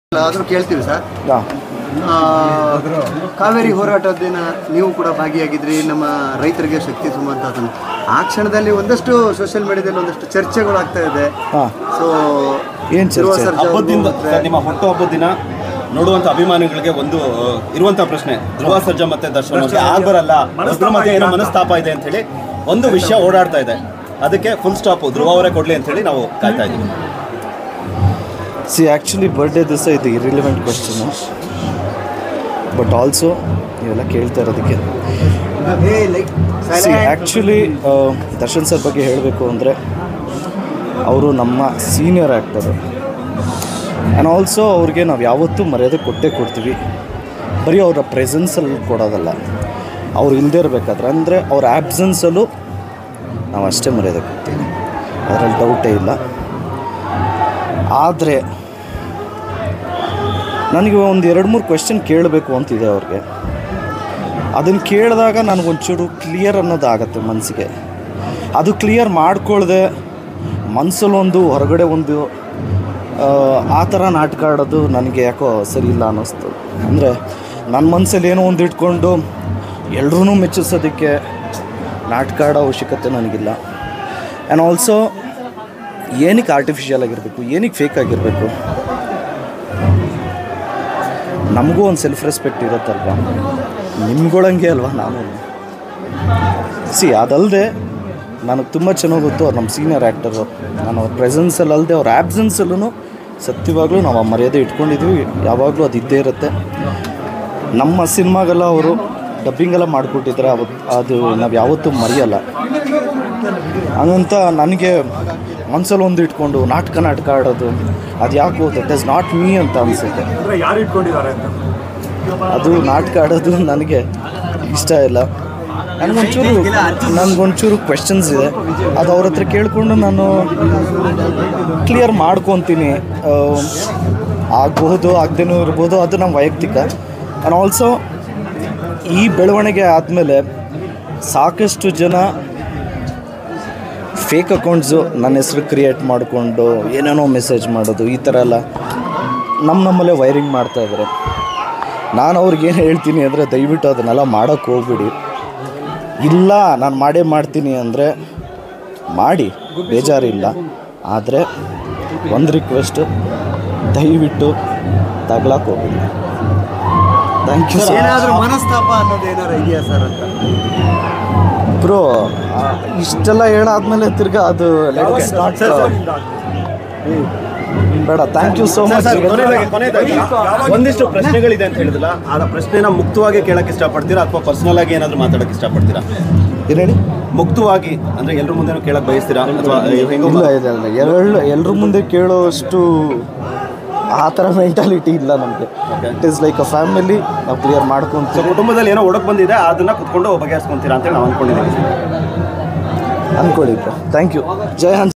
ಆದರೂ ಕೇಳ್ತೀವಿ ಸರ್ ಹಾಂ ಆ, ಕಾವೇರಿ ಹೋರಾಟದ ದಿನ ನೀವು ಕೂಡ ಭಾಗಿಯಾಗಿದ್ರಿ ನಮ್ಮ ರೈತರಿಗೆ ಶಕ್ತಿ ತುಂಬುವಂಥದ್ದು ಆ ಕ್ಷಣದಲ್ಲಿ ಒಂದಷ್ಟು ಸೋಷಿಯಲ್ ಮೀಡಿಯಾದಲ್ಲಿ ಒಂದಷ್ಟು ಚರ್ಚೆಗಳು ಆಗ್ತಾ ಇದೆ ಹಾಂ ಸೊ ಏನ್ ಚರ್ಚೆ? ಹಬ್ಬದಿಂದ ಸರ್, ನಿಮ್ಮ ಹುಟ್ಟು ಹಬ್ಬದ ದಿನ ನೋಡುವಂತ ಅಭಿಮಾನಿಗಳಿಗೆ ಒಂದು ಆ, ಇರುವಂತ ಪ್ರಶ್ನೆ ಧ್ರುವ ಸರ್ಜಾ ಮತ್ತೆ ದರ್ಶನ್ ಅವ್ರಿಗೆ ಆಗ್ ಬರಲ್ಲ ಒಬ್ರ ಮಧ್ಯೆ ಏನೋ ಮನಸ್ತಾಪ ಇದೆ ಅಂತ ಹೇಳಿ ಒಂದು ವಿಷಯ ಓಡಾಡ್ತಾ ಇದೆ ಅದಕ್ಕೆ ಫುಲ್ ಸ್ಟಾಪ್ ಧ್ರುವ ಅವರೇ ಕೊಡ್ಲಿ ಅಂತ ಹೇಳಿ ನಾವು ಕಾಯ್ತಾ ಇದ್ದೀವಿ ಸಿ ಆ್ಯಕ್ಚುಲಿ ಬರ್ಡೇ ದಿವಸ ಇದು ಇರಿಲಿವೆಂಟ್ ಕ್ವಶನು ಬಟ್ ಆಲ್ಸೋ ಇವೆಲ್ಲ ಕೇಳ್ತಾ ಇರೋದಕ್ಕೆ ಸಿ ಆ್ಯಕ್ಚುಲಿ ದರ್ಶನ್ ಸರ್ ಬಗ್ಗೆ ಹೇಳಬೇಕು ಅಂದರೆ ಅವರು ನಮ್ಮ ಸೀನಿಯರ್ ಆ್ಯಕ್ಟರು ಆ್ಯಂಡ್ ಆಲ್ಸೋ ಅವ್ರಿಗೆ ನಾವು ಯಾವತ್ತೂ ಮರ್ಯಾದೆ ಕೊಟ್ಟೇ ಕೊಡ್ತೀವಿ ಬರೀ ಅವರ ಪ್ರೆಸೆನ್ಸಲ್ಲಿ ಕೊಡೋದಲ್ಲ ಅವ್ರು ಇಲ್ಲದೇ ಇರಬೇಕಾದ್ರೆ ಅಂದರೆ ಅವ್ರ ಆ್ಯಬ್ಸೆನ್ಸಲ್ಲೂ ನಾವು ಅಷ್ಟೇ ಮರ್ಯಾದೆ ಕೊಡ್ತೀವಿ ಅದರಲ್ಲಿ ಡೌಟೇ ಇಲ್ಲ ಆದರೆ ನನಗೆ ಒಂದು ಎರಡು ಮೂರು ಕ್ವೆಶನ್ ಕೇಳಬೇಕು ಅಂತಿದೆ ಅವ್ರಿಗೆ ಅದನ್ನು ಕೇಳಿದಾಗ ನನಗೊಂಚೂರು ಕ್ಲಿಯರ್ ಅನ್ನೋದಾಗತ್ತೆ ಮನಸ್ಸಿಗೆ ಅದು ಕ್ಲಿಯರ್ ಮಾಡ್ಕೊಳ್ದೆ ಮನಸ್ಸಲ್ಲೊಂದು ಹೊರಗಡೆ ಒಂದು ಆ, ಆ ಥರ ನಾಟಕ ಆಡೋದು ನನಗೆ ಯಾಕೋ ಸರಿ ಇಲ್ಲ ಅನ್ನಿಸ್ತು ಅಂದರೆ ನನ್ನ ಮನಸ್ಸಲ್ಲಿ ಏನೋ ಒಂದು ಇಟ್ಕೊಂಡು ಎಲ್ರೂ ಮೆಚ್ಚಿಸೋದಕ್ಕೆ ನಾಟಕ ಆಡೋ ಅವಶ್ಯಕತೆ ನನಗಿಲ್ಲ ಆ್ಯಂಡ್ ಆಲ್ಸೋ ಏನಕ್ಕೆ ಆರ್ಟಿಫಿಷಿಯಲ್ ಆಗಿರಬೇಕು ಏನಕ್ಕೆ ಫೇಕ್ ಆಗಿರಬೇಕು ನಮಗೂ ಒಂದು ಸೆಲ್ಫ್ ರೆಸ್ಪೆಕ್ಟ್ ಇರುತ್ತಲ್ವ ನಿಮ್ಗೊಳಂಗೆ ಅಲ್ವಾ ನಾನು ಸಿ ಅದಲ್ಲದೆ ನನಗೆ ತುಂಬ ಚೆನ್ನಾಗಿ ಗೊತ್ತು ಅವ್ರು ನಮ್ಮ ಸೀನಿಯರ್ ಆ್ಯಕ್ಟರು ನಾನು ಅವ್ರ ಪ್ರೆಸೆನ್ಸಲ್ಲಿ ಅಲ್ಲದೆ ಅವ್ರ ಆ್ಯಬ್ಸೆನ್ಸಲ್ಲೂ ಸತ್ಯವಾಗ್ಲೂ ನಾವು ಆ ಮರ್ಯಾದೆ ಇಟ್ಕೊಂಡಿದ್ವಿ ಯಾವಾಗಲೂ ಅದು ಇದ್ದೇ ಇರುತ್ತೆ ನಮ್ಮ ಸಿನಿಮಾಗೆಲ್ಲ ಅವರು ಡಬ್ಬಿಂಗೆಲ್ಲ ಮಾಡಿಕೊಟ್ಟಿದ್ರೆ ಅವತ್ತು ಅದು ನಾವು ಯಾವತ್ತೂ ಮರೆಯಲ್ಲ ಹಂಗಂತ ನನಗೆ ಮನ್ಸಲ್ಲಿ ಒಂದು ಇಟ್ಕೊಂಡು ನಾಟಕ ನಾಟಕ ಆಡೋದು ಅದು ಯಾಕೋ ದಟ್ ಇಸ್ ನಾಟ್ ಮೀ ಅಂತ ಅನಿಸುತ್ತೆ ಯಾರು ಇಟ್ಕೊಂಡಿದ್ದಾರೆ ಅಂತ ಅದು ನಾಟಕ ಆಡೋದು ನನಗೆ ಇಷ್ಟ ಇಲ್ಲ ನನಗೊಂಚೂರು ನನಗೊಂಚೂರು ಕ್ವೆಶನ್ಸ್ ಇದೆ ಅದು ಅವ್ರ ಹತ್ರ ಕೇಳಿಕೊಂಡು ನಾನು ಕ್ಲಿಯರ್ ಮಾಡ್ಕೊತೀನಿ ಆ, ಆಗ್ಬಹುದು ಆಗದೇನೂ ಇರ್ಬೋದು ಅದು ನಮ್ಮ ವೈಯಕ್ತಿಕ ಆ್ಯಂಡ್ ಆಲ್ಸೋ ಈ ಬೆಳವಣಿಗೆ ಆದಮೇಲೆ ಸಾಕಷ್ಟು ಜನ ಫೇಕ್ ಅಕೌಂಟ್ಸು ನನ್ನ ಹೆಸರು ಕ್ರಿಯೇಟ್ ಮಾಡಿಕೊಂಡು ಏನೇನೋ ಮೆಸೇಜ್ ಮಾಡೋದು ಈ ಥರ ಎಲ್ಲ ನಮ್ಮ ನಮ್ಮಲ್ಲೇ ವೈರಿಂಗ್ ಮಾಡ್ತಾಯಿದ್ದಾರೆ ನಾನು ಅವ್ರಿಗೇನು ಹೇಳ್ತೀನಿ ಅಂದರೆ ದಯವಿಟ್ಟು ಅದನ್ನೆಲ್ಲ ಮಾಡೋಕ್ಕೆ ಹೋಗ್ಬಿಡಿ ಇಲ್ಲ ನಾನು ಮಾಡೇ ಮಾಡ್ತೀನಿ ಅಂದರೆ ಮಾಡಿ ಬೇಜಾರಿಲ್ಲ ಆದರೆ ಒಂದು ರಿಕ್ವೆಸ್ಟು ದಯವಿಟ್ಟು ತಗ್ಲಾಕ್ ಹೋಗ್ಬಿಡಿ ಥ್ಯಾಂಕ್ ಯು ಸರ್ ಏನಾದರೂ ಮನಸ್ತಾಪ ಅನ್ನೋದು ಏನಾರು ಇದೆಯಾ ಸರ್ ಅಂತ ಬ್ರೋ ಇಷ್ಟೆಲ್ಲ ಹೇಳಾದ್ಮೇಲೆ ತಿರ್ಗಾ ಅದು let us not, uh, ಬೇಡ thank you so much sir, ಕೊನೆಯದಾಗಿ- ಕೊನೆಯದಾಗಿ ಒಂದಿಷ್ಟು ಪ್ರಶ್ನೆಗಳಿದೆ ಅಂತ ಹೇಳಿದ್ರಲ್ಲ ಆ ಪ್ರಶ್ನೆನ ಮುಕ್ತವಾಗಿ ಕೇಳಕ್ ಇಷ್ಟಪಡ್ತೀರಾ ಅಥವಾ ಪರ್ಸನಲ್ ಆಗಿ ಏನಾದ್ರು ಮಾತಾಡಕ್ ಇಷ್ಟಪಡ್ತೀರಾ ಏನು ಹೇಳಿ ಮುಕ್ತವಾಗಿ ಅಂದ್ರೆ ಎಲ್ರ ಮುಂದೆ ಕೇಳಕ್ ಬಯಸ್ತೀರಾ ಅಥವಾ ಹೆಂಗೋ ಇಲ್ಲ ಇಲ್ಲ ಇಲ್ಲ ಎರಡು ಎಲ್ಲರ ಮುಂದೆ ಕೇಳೋಷ್ಟು ಆ ಥರ ಮೆಂಟಾಲಿಟಿ ಇಲ್ಲ ನಮಗೆ it is like a family ನಾವು ಕ್ಲಿಯರ್ ಸೊ ಮಾಡ್ಕೊತೀವಿ ಕುಟುಂಬದಲ್ಲಿ ಏನೋ ಒಡಕ್ ಬಂದಿದೆ ಅದನ್ನ ಕುತ್ಕೊಂಡು ಬಗೆಹರಿಸ್ಕೊಂತೀರಾ ಅಂತ ನಾವು ಅನ್ಕೊಂಡಿದ್ದೀವಿ ಅಂದ್ಕೊಳ್ಳಿ ಥ್ಯಾಂಕ್ ಯು ಜೈ ಹಂದ್